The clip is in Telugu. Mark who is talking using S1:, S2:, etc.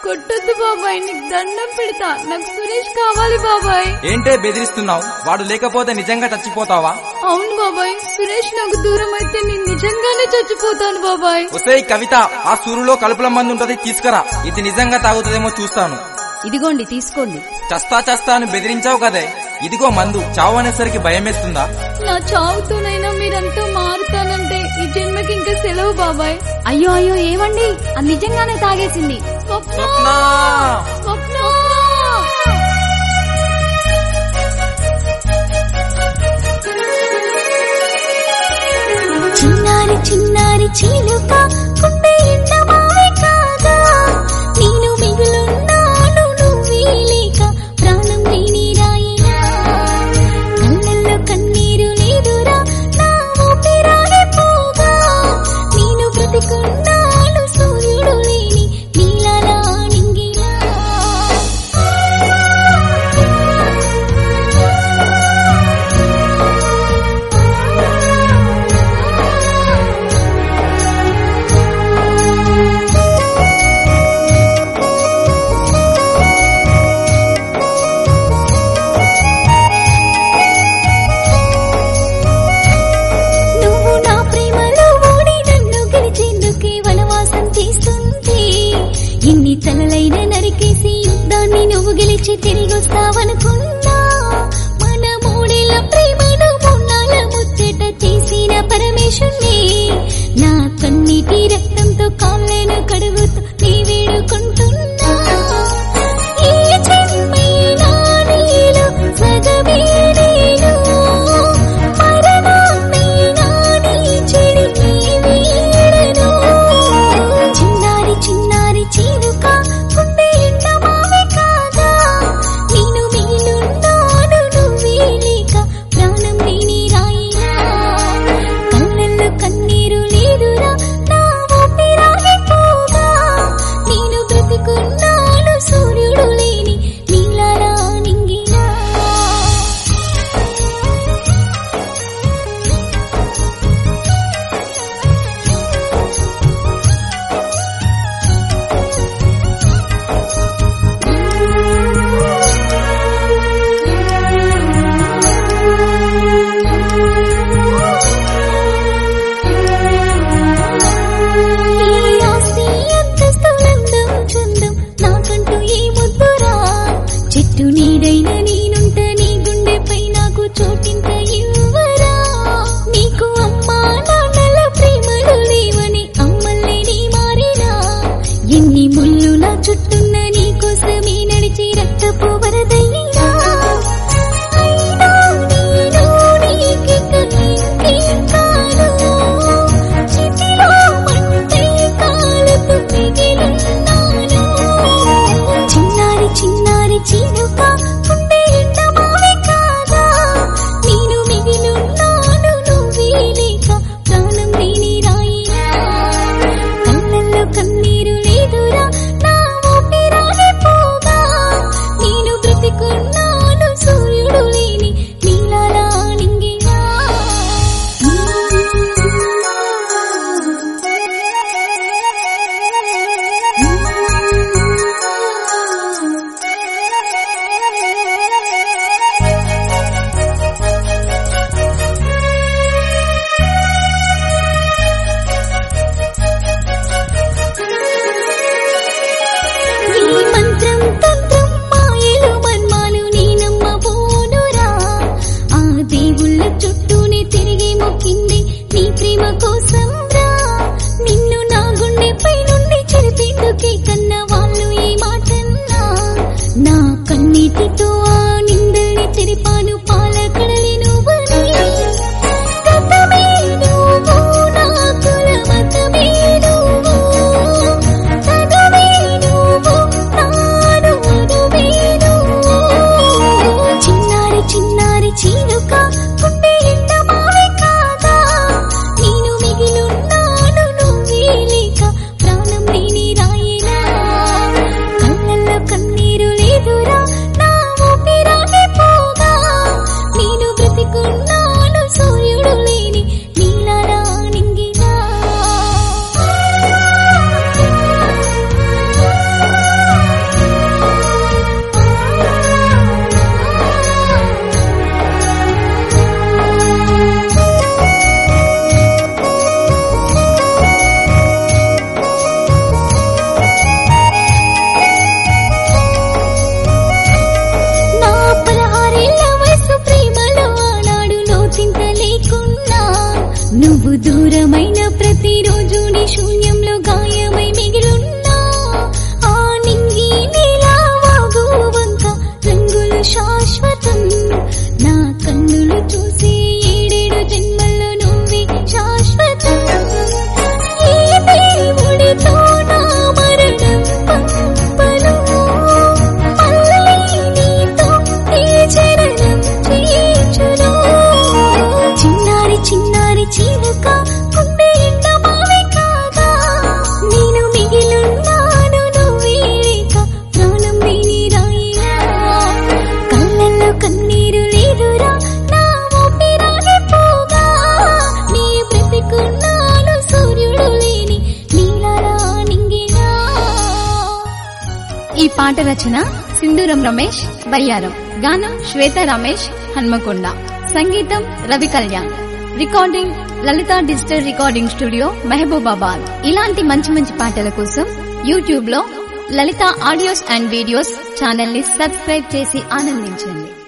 S1: కొట్టొద్దు బాబాయ్ నీకు దండం పెడతా నాకు సురేష్ కావాలి బాబాయ్
S2: ఏంటే బెదిరిస్తున్నావు వాడు లేకపోతే నిజంగా చచ్చిపోతావా
S1: అవును బాబాయ్ సురేష్ నాకు దూరం అయితే నేను నిజంగానే చచ్చిపోతాను బాబాయ్
S2: ఒసేయ్ కవిత ఆ సూరులో కలుపుల మంది ఉంటది తీసుకురా ఇది నిజంగా తాగుతుందేమో చూస్తాను
S3: ఇదిగోండి తీసుకోండి
S2: చస్తా చస్తా అని బెదిరించావు కదే ఇదిగో మందు చావు అనేసరికి భయమేస్తుందా
S1: నా చావుతోనైనా మీరంతా మారుతానంటే ఈ జన్మకి ఇంకా సెలవు బాబాయ్
S3: అయ్యో అయ్యో ఏమండి అది నిజంగానే తాగేసింది
S1: స్వప్న
S2: స్వప్నా!
S1: స్వప్న
S4: చిన్నారి చిన్నారి చిలుక కుండే ఎండమావే కాగా నేను మిగులున్నాను నువ్వే లేక ప్రాణం లేని రాయినా కళ్ళల్లో కన్నీరు లేదురా నా ఊపిరాడే పోగా నేను బ్రతికున్నాను సూర్యుడు లేని నీలలా నింగిలా నువ్వు నా ప్రేమలో ఓడి నన్ను గెలిచేందుకే వనవాసం చేస్తుంటే ఎన్ని తలలైన నరికేసి యుద్ధాన్ని నువ్వు గెలిచి తిరిగొస్తావనుకున్నా మన మూడేళ్ల ప్రేమను మూన్నాళ్ళ ముచ్చట చేసిన పరమేశుణ్ణి నా కన్నీటి రక్తంతో కాళ్ళను కడుగుతూ నీ వేడుకుంటున్నా ఈ జన్మైనా నీలో సగమే నేను మరణమైనా నీ చెడిని వీడను చిన్నారి చిన్నారి చిలుక కుండే ఎండమావే కాగా నేను మిగిలున్నాను నువ్వే లేక ప్రాణం లేని రాయినా కళ్ళల్లో కన్నీరు లేదురా నా ఊపిరాగి పోగా నేను బ్రతికున్నాను సూర్యుడు లేని నీలలా నింగిలా ఈ ఆస్తి అంతస్తులందం చందం నాకంటూ ఏ ముద్దురా చెట్టు నీడైన నేనుంట నీ గుండెపై నాకు చోటింత ఇవ్వరా నీకు అమ్మా నాన్నల ప్రేమలు లేవని అమ్మల్ని నీ మారినా ఎన్ని ముళ్ళు నా చుట్టున్న నీ కోసమే నడిచి రక్తపు వరదయ్యా అయినా నేను నీకిక ఇంకేం కాను చితిలో మంటే కాలుతూ మిగిలిన్నాను చిన్నారి చిన్నారి చిలుక కుండే ఎండమావే కాగా నేను మిగిలున్నాను నువ్వే లేక ప్రాణం లేని రాయినా కళ్ళల్లో కన్నీరు లేదురా నా ఊపిరి
S3: పాట రచన సింధూరం రమేష్ బయ్యారం గానం శ్వేత రమేష్ హన్మకొండ సంగీతం Ravi Kalyan recording Lalitha digital recording studio Mahabubabad ఇలాంటి మంచి మంచి పాటల కోసం యూట్యూబ్ లో Lalitha audios and videos channel ని సబ్స్క్రైబ్ చేసి ఆనందించండి